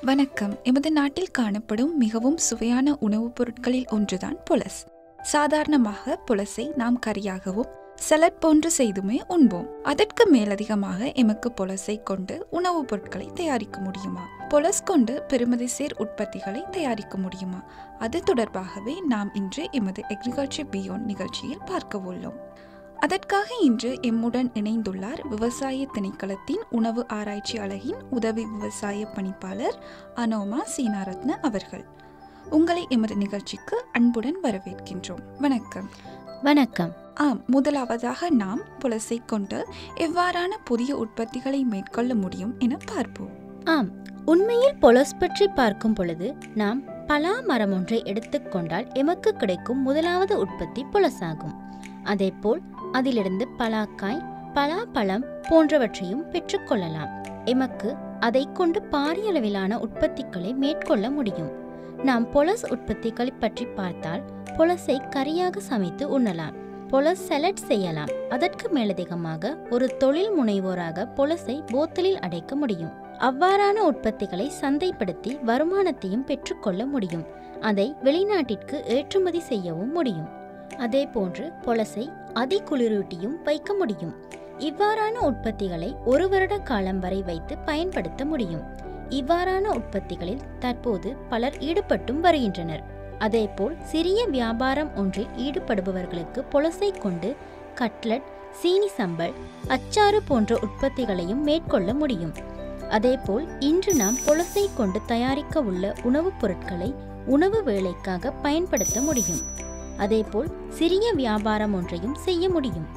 வணக்கம் எமது நாட்டில் காணப்படும் மிகவும் சுவையான உணவுப் பொருட்களில் ஒன்றுதான் புலஸ் சாதாரணமாக புலஸை நாம் கறியாகவும் சலட் போன்று செய்துமே உண்போம் அதற்கு மேலதிகமாக எமக்கு புலஸை கொண்டு உணவுப் பொருட்களை தயாரிக்க முடியுமா புலஸ் கொண்டு பெருமதி சேர் உற்பத்திகளை தயாரிக்க முடியுமா அது தொடர்பாகவே நாம் இன்று எமது அக்ரிகல்ச்சர் பியோன் நிகழ்ச்சியில் பார்க்க உள்ளோம் அதற்காக இன்று எம்முடன் இணைந்துள்ளார் விவசாய திணைக்களத்தின் உணவு ஆராய்ச்சி அலகின் உதவி விவசாய பணிப்பாளர் அனோமா சீனாரத்ன அவர்கள் உங்களை எமது நிகழ்ச்சிக்கு அன்புடன் வரவேற்கின்றோம் வணக்கம் வணக்கம் ஆம் முதலாவதாக நாம் புலசை கொண்டு எவ்வாறான புதிய உற்பத்திகளை மேற்கொள்ள முடியும் என பார்ப்போம் ஆம் உண்மையில் பொலஸ் பற்றி பார்க்கும் பொழுது நாம் பலா மரம் ஒன்றை எடுத்துக்கொண்டால் எமக்கு கிடைக்கும் முதலாவது உற்பத்தி புலசாகும் அதேபோல் அதிலிருந்து பலாக்காய் பலாப்பழம் போன்றவற்றையும் பெற்றுக்கொள்ளலாம் எமக்கு அதை கொண்டு பாரிய அளவிலான உற்பத்திகளை மேற்கொள்ள முடியும் நாம் பொலஸ் உற்பத்திகளை பற்றி பார்த்தால் பொலஸை கறியாக சமைத்து உண்ணலாம் பொலஸ் சலட் செய்யலாம் அதற்கு மேலதிகமாக ஒரு தொழில் முனைவோராக பொலஸை போத்தலில் அடைக்க முடியும் அவ்வாறான உற்பத்திகளை சந்தைப்படுத்தி வருமானத்தையும் பெற்றுக்கொள்ள முடியும் அதை வெளிநாட்டிற்கு ஏற்றுமதி செய்யவும் முடியும் அதே போன்று பொலசை அதிகுளிரூட்டியும் வைக்க முடியும் இவ்வாறான உற்பத்திகளை ஒரு வருட காலம் வரை வைத்து பயன்படுத்த முடியும் இவ்வாறான உற்பத்திகளில் தற்போது பலர் ஈடுபட்டும் வருகின்றனர் அதேபோல் சிறிய வியாபாரம் ஒன்றில் ஈடுபடுபவர்களுக்கு பொலசை கொண்டு கட்லட் சீனி சம்பல் அச்சாறு போன்ற உற்பத்திகளையும் மேற்கொள்ள முடியும் அதேபோல் இன்று நாம் பொலசை கொண்டு தயாரிக்க உள்ள உணவுப் பொருட்களை உணவு வேலைக்காக பயன்படுத்த முடியும் அதேபோல் சிறிய வியாபாரம் ஒன்றையும் செய்ய முடியும்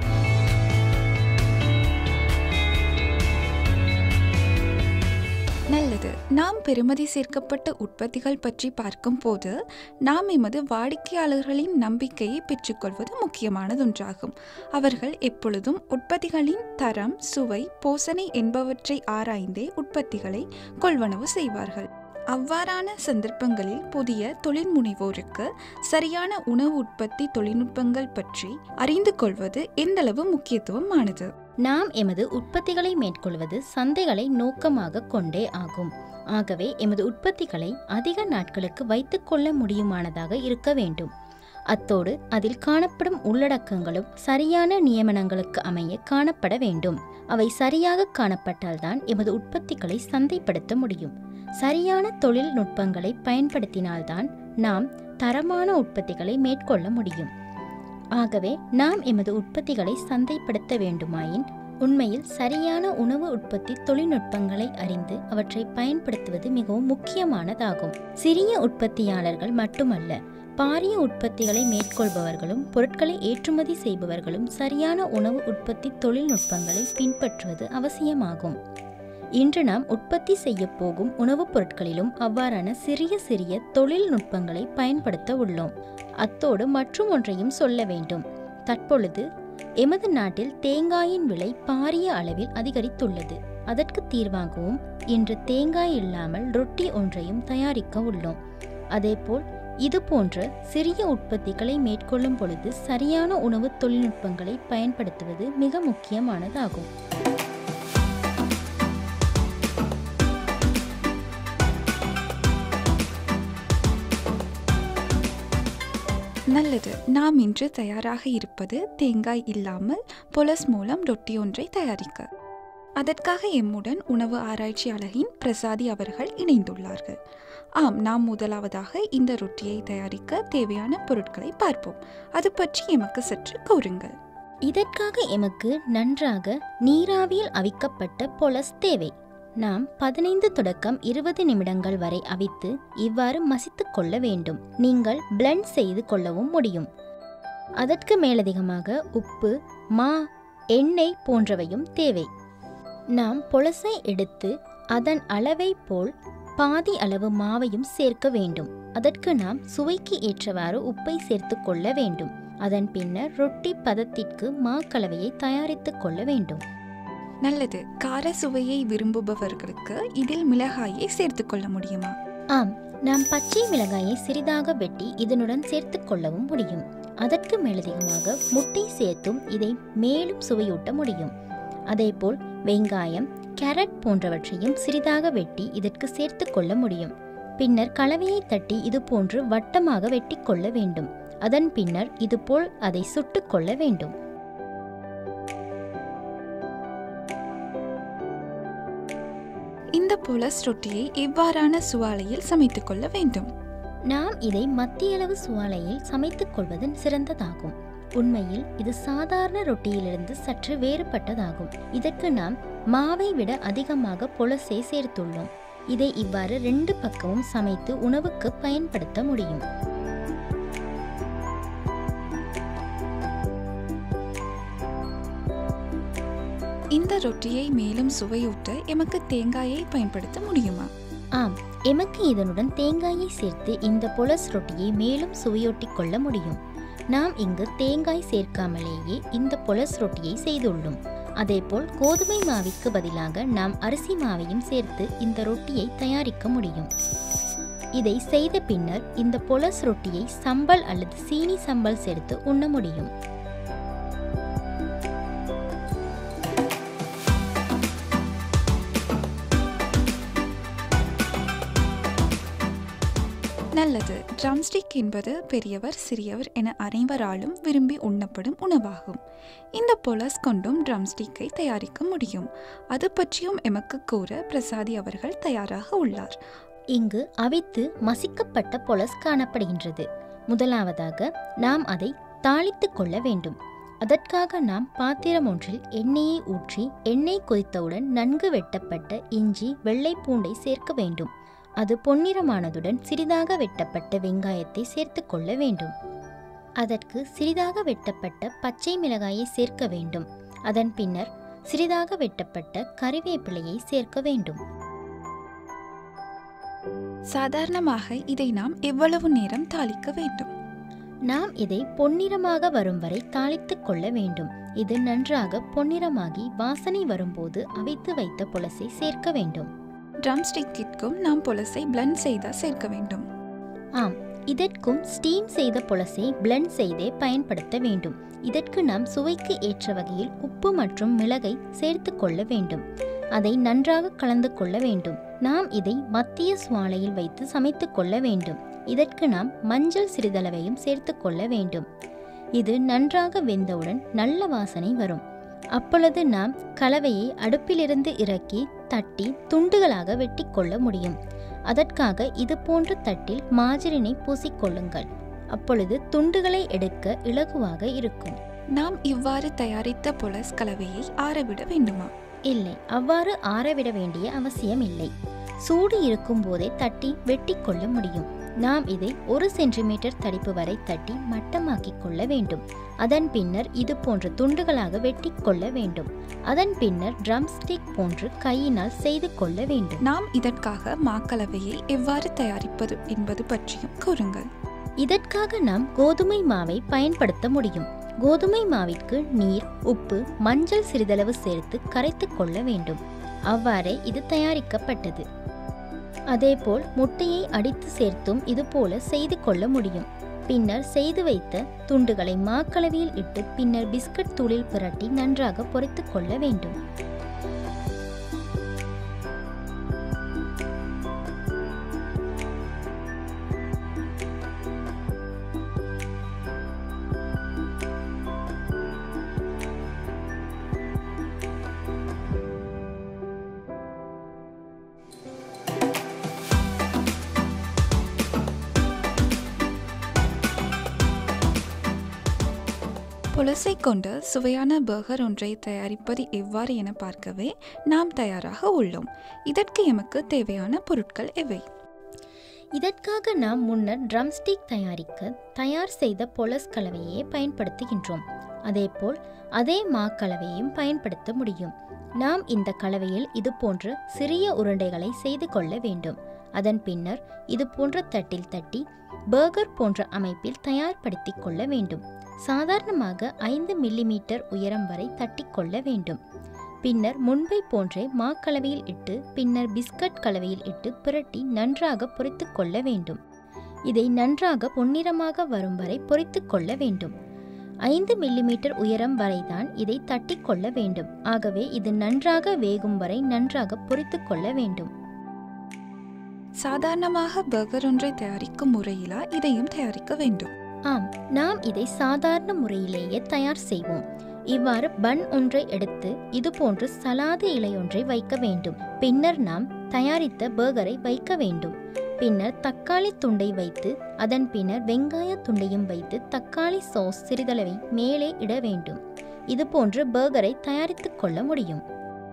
நல்லது நாம் பெறுமதி சேர்க்கப்பட்ட உற்பத்திகள் பற்றி பார்க்கும்போது நாம் எமது வாடிக்கையாளர்களின் நம்பிக்கையை பெற்றுக்கொள்வது முக்கியமானதொன்றாகும் அவர்கள் எப்பொழுதும் உற்பத்திகளின் தரம் சுவை போசனை என்பவற்றை ஆராய்ந்தே உற்பத்திகளை கொள்வனவு செய்வார்கள் அவ்வாறான சந்தர்ப்பங்களில் புதிய தொழில் முனைவோருக்கு சரியான உணவு உற்பத்தி தொழில்நுட்பங்கள் பற்றி அறிந்து கொள்வது எந்தளவு முக்கியத்துவமானது நாம் எமது உற்பத்திகளை மேற்கொள்வது சந்தைகளை நோக்கமாக கொண்டே ஆகும் ஆகவே எமது உற்பத்திகளை அதிக நாட்களுக்கு வைத்துக்கொள்ள முடியுமானதாக இருக்க வேண்டும் அத்தோடு அதில் காணப்படும் உள்ளடக்கங்களும் சரியான நியமனங்களுக்கு அமைய காணப்பட வேண்டும் அவை சரியாக காணப்பட்டால்தான் எமது உற்பத்திகளை சந்தைப்படுத்த முடியும் சரியான தொழில்நுட்பங்களை பயன்படுத்தினால்தான் நாம் தரமான உற்பத்திகளை மேற்கொள்ள முடியும் ஆகவே நாம் எமது உற்பத்திகளை சந்தைப்படுத்த வேண்டுமாயின் உண்மையில் சரியான உணவு உற்பத்தி தொழில்நுட்பங்களை அறிந்து அவற்றை பயன்படுத்துவது மிகவும் முக்கியமானதாகும் சிறிய உற்பத்தியாளர்கள் மட்டுமல்ல பாரிய உற்பத்திகளை மேற்கொள்பவர்களும் பொருட்களை ஏற்றுமதி செய்பவர்களும் சரியான உணவு உற்பத்தி தொழில்நுட்பங்களை பின்பற்றுவது அவசியமாகும் இன்று நாம் உற்பத்தி செய்ய போகும் உணவுப் பொருட்களிலும் அவ்வாறான சிறிய சிறிய தொழில்நுட்பங்களை பயன்படுத்த உள்ளோம் அத்தோடு மற்றும் ஒன்றையும் சொல்ல வேண்டும் தற்பொழுது எமது நாட்டில் தேங்காயின் விலை பாரிய அளவில் அதிகரித்துள்ளது அதற்கு தீர்வாகவும் இன்று தேங்காய் இல்லாமல் ரொட்டி ஒன்றையும் தயாரிக்க உள்ளோம் அதேபோல் இது போன்ற சிறிய உற்பத்திகளை மேற்கொள்ளும் பொழுது சரியான உணவு தொழில்நுட்பங்களை பயன்படுத்துவது மிக முக்கியமானதாகும் நல்லது நாம் இன்று தயாராக இருப்பது தேங்காய் இல்லாமல் பொலஸ் மூலம் ரொட்டி ஒன்றை தயாரிக்க அதற்காக எம்முடன் உணவு ஆராய்ச்சி அலகின் பிரசாதி அவர்கள் இணைந்துள்ளார்கள் ஆம் நாம் முதலாவதாக இந்த ரொட்டியை தயாரிக்க தேவையான பொருட்களை பார்ப்போம் அது பற்றி எமக்கு சற்று கூறுங்கள் இதற்காக எமக்கு நன்றாக நீராவியில் அவிக்கப்பட்ட பொலஸ் தேவை நாம் பதினைந்து தொடக்கம் இருபது நிமிடங்கள் வரை அவித்து இவ்வாறு மசித்து கொள்ள வேண்டும் நீங்கள் பிளெண்ட் செய்து கொள்ளவும் முடியும் அதற்கு மேலதிகமாக உப்பு மா எண்ணெய் போன்றவையும் தேவை நாம் பொலசை எடுத்து அதன் அளவை போல் பாதி அளவு மாவையும் சேர்க்க வேண்டும் அதற்கு நாம் சுவைக்கு ஏற்றவாறு உப்பை சேர்த்து கொள்ள வேண்டும் அதன் பின்னர் ரொட்டி பதத்திற்கு மா கலவையை தயாரித்துக் கொள்ள வேண்டும் நல்லது கார சுவையை விரும்புபவர்களுக்கு இதில் மிளகாயை சேர்த்து கொள்ள முடியுமா ஆம் நாம் பச்சை மிளகாயை சிறிதாக வெட்டி இதனுடன் சேர்த்து கொள்ளவும் முடியும் அதற்கு மேலதிகமாக முட்டை சேர்த்தும் இதை மேலும் சுவையூட்ட முடியும் அதேபோல் வெங்காயம் கேரட் போன்றவற்றையும் சிறிதாக வெட்டி இதற்கு சேர்த்து கொள்ள முடியும் பின்னர் கலவையை தட்டி இது போன்று வட்டமாக வெட்டி கொள்ள வேண்டும் அதன் பின்னர் இதுபோல் அதை சுட்டுக் கொள்ள வேண்டும் இந்த புலஸ் ரொட்டியை இவ்வாறான சுவாலையில் சமைத்துக் கொள்ள வேண்டும் நாம் இதை மத்தியளவு சுவாலையில் சமைத்துக் கொள்வது சிறந்ததாகும் உண்மையில் இது சாதாரண ரொட்டியிலிருந்து சற்று வேறுபட்டதாகும் இதற்கு நாம் மாவை விட அதிகமாக புலசை சேர்த்துள்ளோம் இதை இவ்வாறு ரெண்டு பக்கமும் சமைத்து உணவுக்கு பயன்படுத்த முடியும் இந்த ரொட்டியை மேலும் சுவையூட்ட எமக்கு தேங்காயை பயன்படுத்த முடியுமா ஆம் எமக்கு இதனுடன் தேங்காயை சேர்த்து இந்த புலஸ் ரொட்டியை மேலும் சுவையொட்டிக் கொள்ள முடியும் நாம் இங்கு தேங்காய் சேர்க்காமலேயே இந்த புலஸ் ரொட்டியை செய்துள்ளோம் அதேபோல் கோதுமை மாவிற்கு பதிலாக நாம் அரிசி மாவையும் சேர்த்து இந்த ரொட்டியை தயாரிக்க முடியும் இதை செய்த பின்னர் இந்த புலஸ் ரொட்டியை சம்பல் அல்லது சீனி சம்பல் சேர்த்து உண்ண முடியும் நல்லது ட்ரம்ஸ்டிக் என்பது பெரியவர் சிறியவர் என அனைவராலும் விரும்பி உண்ணப்படும் உணவாகும் இந்த பொலஸ் கொண்டும் ட்ரம்ஸ்டிக்கை தயாரிக்க முடியும் அது பற்றியும் எமக்கு கூற பிரசாதி அவர்கள் தயாராக உள்ளார் இங்கு அவித்து மசிக்கப்பட்ட பொலஸ் காணப்படுகின்றது முதலாவதாக நாம் அதை தாளித்துக் கொள்ள வேண்டும் அதற்காக நாம் பாத்திரம் ஒன்றில் எண்ணெயை ஊற்றி எண்ணெய் கொதித்தவுடன் நன்கு வெட்டப்பட்ட இஞ்சி வெள்ளை பூண்டை சேர்க்க வேண்டும் அது பொன்னிறமானதுடன் சிறிதாக வெட்டப்பட்ட வெங்காயத்தை சேர்த்து கொள்ள வேண்டும் அதற்கு சிறிதாக வெட்டப்பட்ட பச்சை மிளகாயை சேர்க்க வேண்டும் அதன் பின்னர் சிறிதாக வெட்டப்பட்ட கறிவேப்பிலையை சேர்க்க வேண்டும் சாதாரணமாக இதை நாம் எவ்வளவு நேரம் தாளிக்க வேண்டும் நாம் இதை பொன்னிறமாக வரும் வரை தாளித்துக் கொள்ள வேண்டும் இது நன்றாக பொன்னிறமாகி வாசனை வரும்போது அவித்து வைத்த புலசை சேர்க்க வேண்டும் ட்ரம்ஸ்டிக்கிற்கும் நாம் புலசை பிளண்ட் செய்தால் சேர்க்க வேண்டும் ஆம் இதற்கும் ஸ்டீம் செய்த புலசை பிளெண்ட் செய்தே பயன்படுத்த வேண்டும் இதற்கு நாம் சுவைக்கு ஏற்ற வகையில் உப்பு மற்றும் மிளகை சேர்த்து கொள்ள வேண்டும் அதை நன்றாக கலந்து கொள்ள வேண்டும் நாம் இதை மத்திய சுவாலையில் வைத்து சமைத்துக் கொள்ள வேண்டும் இதற்கு நாம் மஞ்சள் சிறிதளவையும் சேர்த்து கொள்ள வேண்டும் இது நன்றாக வெந்தவுடன் நல்ல வாசனை வரும் அப்பொழுது நாம் கலவையை அடுப்பிலிருந்து இறக்கி தட்டி துண்டுகளாக வெட்டி கொள்ள முடியும் அதற்காக இது போன்ற தட்டில் மாஜரினை பூசிக்கொள்ளுங்கள் அப்பொழுது துண்டுகளை எடுக்க இலகுவாக இருக்கும் நாம் இவ்வாறு தயாரித்த புலஸ் கலவையை ஆறவிட வேண்டுமா இல்லை அவ்வாறு ஆறவிட வேண்டிய அவசியம் இல்லை சூடு இருக்கும் போதே தட்டி வெட்டி கொள்ள முடியும் நாம் இதை ஒரு சென்டிமீட்டர் தடிப்பு வரை தட்டி மட்டமாக்கிக் கொள்ள வேண்டும் அதன் பின்னர் இது போன்ற துண்டுகளாக வெட்டி கொள்ள வேண்டும் அதன் பின்னர் ட்ரம் ஸ்டிக் போன்று கையினால் செய்து கொள்ள வேண்டும் நாம் இதற்காக மாக்கலவையை எவ்வாறு தயாரிப்பது என்பது பற்றியும் கூறுங்கள் இதற்காக நாம் கோதுமை மாவை பயன்படுத்த முடியும் கோதுமை மாவிற்கு நீர் உப்பு மஞ்சள் சிறிதளவு சேர்த்து கரைத்து கொள்ள வேண்டும் அவ்வாறே இது தயாரிக்கப்பட்டது அதேபோல் முட்டையை அடித்து சேர்த்தும் இதுபோல செய்து கொள்ள முடியும் பின்னர் செய்து வைத்த துண்டுகளை மாக்கலவையில் இட்டு பின்னர் பிஸ்கட் தூளில் புரட்டி நன்றாக பொரித்து கொள்ள வேண்டும் புலசை கொண்டு சுவையான பர்கர் ஒன்றை தயாரிப்பது எவ்வாறு என பார்க்கவே நாம் தயாராக உள்ளோம் இதற்கு எமக்கு தேவையான பொருட்கள் எவை இதற்காக நாம் முன்னர் ட்ரம்ஸ்டிக் தயாரிக்க தயார் செய்த பொலஸ் கலவையை பயன்படுத்துகின்றோம் அதேபோல் அதே மா கலவையையும் பயன்படுத்த முடியும் நாம் இந்த கலவையில் இது போன்ற சிறிய உருண்டைகளை செய்து கொள்ள வேண்டும் அதன் பின்னர் இது போன்ற தட்டில் தட்டி பர்கர் போன்ற அமைப்பில் தயார்படுத்திக் கொள்ள வேண்டும் சாதாரணமாக ஐந்து மில்லிமீட்டர் உயரம் வரை தட்டி கொள்ள வேண்டும் பின்னர் முன்பை போன்றே மாக்கலவையில் இட்டு பின்னர் பிஸ்கட் கலவையில் இட்டு புரட்டி நன்றாக பொரித்து கொள்ள வேண்டும் இதை நன்றாக பொன்னிறமாக வரும் வரை பொரித்து கொள்ள வேண்டும் ஐந்து மில்லிமீட்டர் உயரம் வரைதான் இதை தட்டிக் கொள்ள வேண்டும் ஆகவே இது நன்றாக வேகும் வரை நன்றாக பொரித்து கொள்ள வேண்டும் சாதாரணமாக பர்கர் ஒன்றை தயாரிக்கும் முறையிலா இதையும் தயாரிக்க வேண்டும் ஆம் நாம் இதை சாதாரண முறையிலேயே தயார் செய்வோம் இவ்வாறு பன் ஒன்றை எடுத்து இதுபோன்று சலாது இலை ஒன்றை வைக்க வேண்டும் பின்னர் நாம் தயாரித்த பர்கரை வைக்க வேண்டும் பின்னர் தக்காளி துண்டை வைத்து அதன் பின்னர் வெங்காய துண்டையும் வைத்து தக்காளி சாஸ் சிறிதளவை மேலே இட வேண்டும் இதுபோன்று பர்கரை தயாரித்துக் கொள்ள முடியும்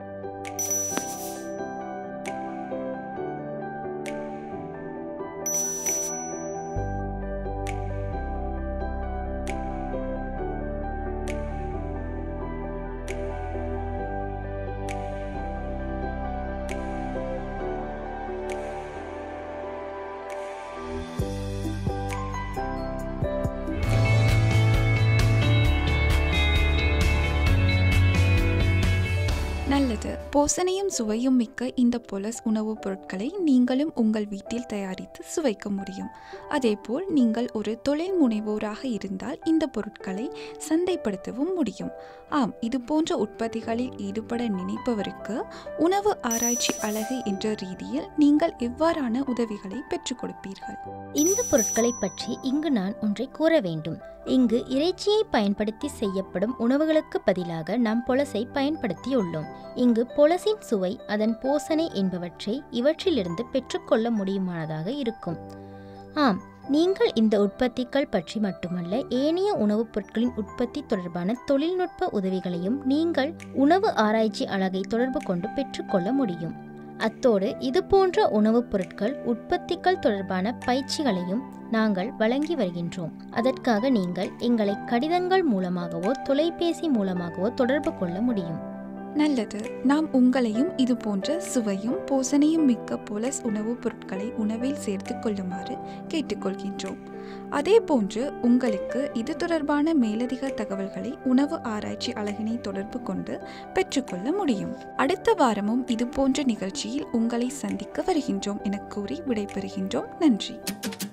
நல்லது போசனையும் சுவையும் மிக்க இந்த பொலஸ் உணவுப் பொருட்களை நீங்களும் உங்கள் வீட்டில் தயாரித்து சுவைக்க முடியும் அதேபோல் நீங்கள் ஒரு தொழில் முனைவோராக இருந்தால் இந்த பொருட்களை சந்தைப்படுத்தவும் முடியும் ஆம் இது போன்ற உற்பத்திகளில் ஈடுபட நினைப்பவருக்கு உணவு ஆராய்ச்சி அழகு என்ற ரீதியில் நீங்கள் எவ்வாறான உதவிகளை பெற்றுக் கொடுப்பீர்கள் இந்த பொருட்களை பற்றி இங்கு நான் ஒன்றை கூற வேண்டும் இங்கு இறைச்சியை பயன்படுத்தி செய்யப்படும் உணவுகளுக்கு பதிலாக நாம் பொலசை பயன்படுத்தியுள்ளோம் இங்கு பொலசின் சுவை அதன் போசனை என்பவற்றை இவற்றிலிருந்து பெற்றுக்கொள்ள முடியுமானதாக இருக்கும் ஆம் நீங்கள் இந்த உற்பத்திகள் பற்றி மட்டுமல்ல ஏனைய உணவுப் பொருட்களின் உற்பத்தி தொடர்பான தொழில்நுட்ப உதவிகளையும் நீங்கள் உணவு ஆராய்ச்சி அழகை தொடர்பு கொண்டு பெற்றுக்கொள்ள முடியும் அத்தோடு இதுபோன்ற உணவுப் பொருட்கள் உற்பத்திகள் தொடர்பான பயிற்சிகளையும் நாங்கள் வழங்கி வருகின்றோம் அதற்காக நீங்கள் எங்களை கடிதங்கள் மூலமாகவோ தொலைபேசி மூலமாகவோ தொடர்பு கொள்ள முடியும் நல்லது நாம் உங்களையும் இது போன்ற சுவையும் போசனையும் மிக்க பொலஸ் உணவுப் பொருட்களை உணவில் சேர்த்து கொள்ளுமாறு கேட்டுக்கொள்கின்றோம் அதே போன்று உங்களுக்கு இது தொடர்பான மேலதிக தகவல்களை உணவு ஆராய்ச்சி அழகினை தொடர்பு கொண்டு பெற்றுக்கொள்ள முடியும் அடுத்த வாரமும் இது போன்ற நிகழ்ச்சியில் உங்களை சந்திக்க வருகின்றோம் என கூறி விடைபெறுகின்றோம் நன்றி